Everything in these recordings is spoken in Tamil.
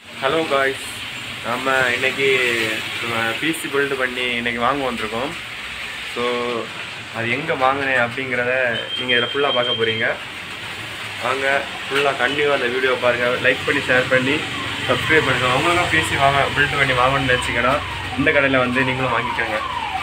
ஹலோ காய்ஸ் நம்ம இன்னைக்கு பிசி பில்டு பண்ணி இன்னைக்கு வாங்க வந்திருக்கோம் ஸோ அது எங்கே வாங்கினேன் அப்படிங்கிறத நீங்கள் இதில் ஃபுல்லாக பார்க்க போகிறீங்க வாங்க ஃபுல்லாக கண்டிப்பாக அந்த வீடியோ பாருங்கள் லைக் பண்ணி ஷேர் பண்ணி சப்ஸ்கிரைப் பண்ணுங்கள் அவங்களுக்கும் பிசி வாங்க பில்டு பண்ணி வாங்கணும்னு நினச்சிங்கன்னா இந்த கடையில் வந்து நீங்களும் வாங்கிக்கோங்க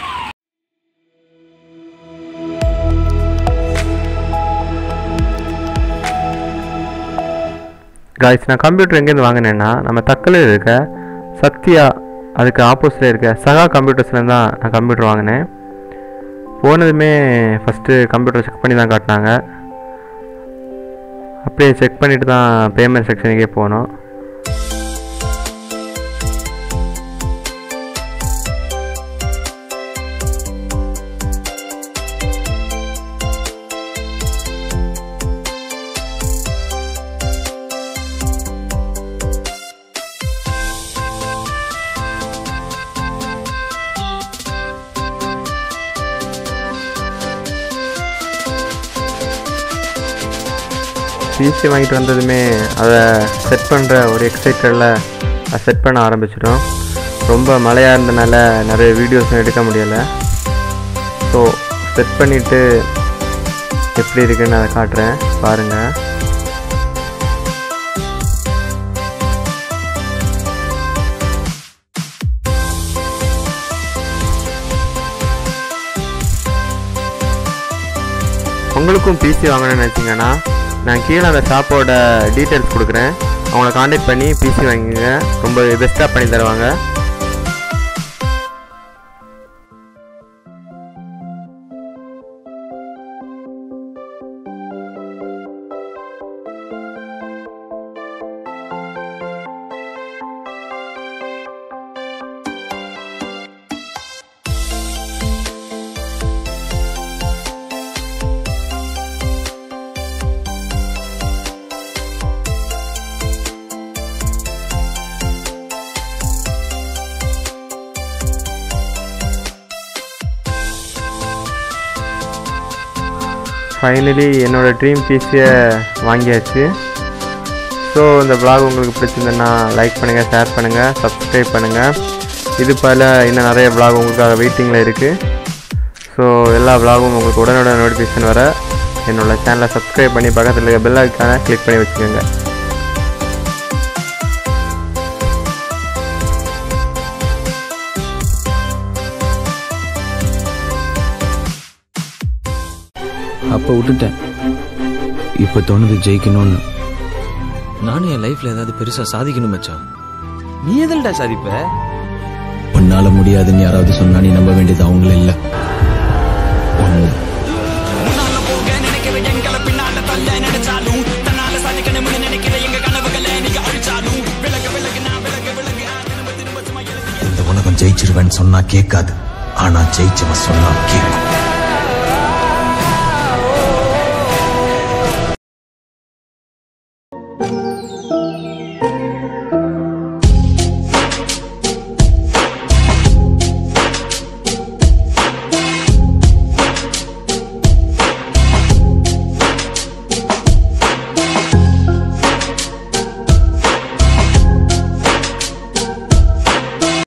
காய்ஸ் நான் கம்ப்யூட்டர் எங்கேருந்து வாங்கினேன்னா நம்ம தக்கலையில் இருக்க சத்யா அதுக்கு ஆப்போசிட்டில் இருக்க சகா கம்ப்யூட்டர்ஸ்லேருந்து தான் நான் கம்ப்யூட்டர் வாங்கினேன் போனதுமே ஃபஸ்ட்டு கம்ப்யூட்டர் செக் பண்ணி தான் காட்டினாங்க அப்படியே செக் பண்ணிட்டு தான் பேமெண்ட் செக்ஷனுக்கே போனோம் பிசி வாங்கிட்டு வந்ததுமே அதை செட் பண்ணுற ஒரு எக்ஸைட்டடில் அதை செட் பண்ண ஆரம்பிச்சிட்டோம் ரொம்ப மழையாக இருந்தனால நிறைய வீடியோஸும் எடுக்க முடியலை ஸோ செட் பண்ணிவிட்டு எப்படி இருக்குன்னு அதை காட்டுறேன் பாருங்கள் உங்களுக்கும் பிசி வாங்கணும்னு நினச்சிங்கன்னா நான் கீழே அந்த ஷாப்போட டீட்டெயில்ஸ் கொடுக்குறேன் அவங்கள காண்டாக்ட் பண்ணி பிசி வாங்கிங்க ரொம்ப பெஸ்ட்டாக பண்ணி தருவாங்க ஃபைனலி என்னோடய ட்ரீம் பிசியை வாங்கியாச்சு ஸோ இந்த vlog உங்களுக்கு பிடிச்சிருந்ததுன்னா லைக் பண்ணுங்கள் ஷேர் பண்ணுங்கள் சப்ஸ்கிரைப் பண்ணுங்கள் இது போல் இன்னும் நிறைய vlog உங்களுக்காக வெயிட்டிங்கில் இருக்குது ஸோ எல்லா vlogகும் உங்களுக்கு உடனே நோட்டிஃபிகேஷன் வர என்னோட சேனலை சப்ஸ்கிரைப் பண்ணி பக்கத்தில் இருக்க பெல் ஐக்கானை கிளிக் பண்ணி வச்சுக்கோங்க அப்போ விட்டுட்டேன் இப்போ தோணுது ஜெயிக்கணும்னு நானும் என் லைஃப்ல ஏதாவது பெருசா சாதிக்கணும் மச்சான் நீ எதில்டா சாதிப்ப உன்னால முடியாதுன்னு யாராவது சொன்னா நீ நம்ப வேண்டியது அவங்கள இல்ல ஒண்ணு இந்த உலகம் ஜெயிச்சிருவேன்னு சொன்னா கேட்காது ஆனா ஜெயிச்சவன் சொன்னா கேட்கும்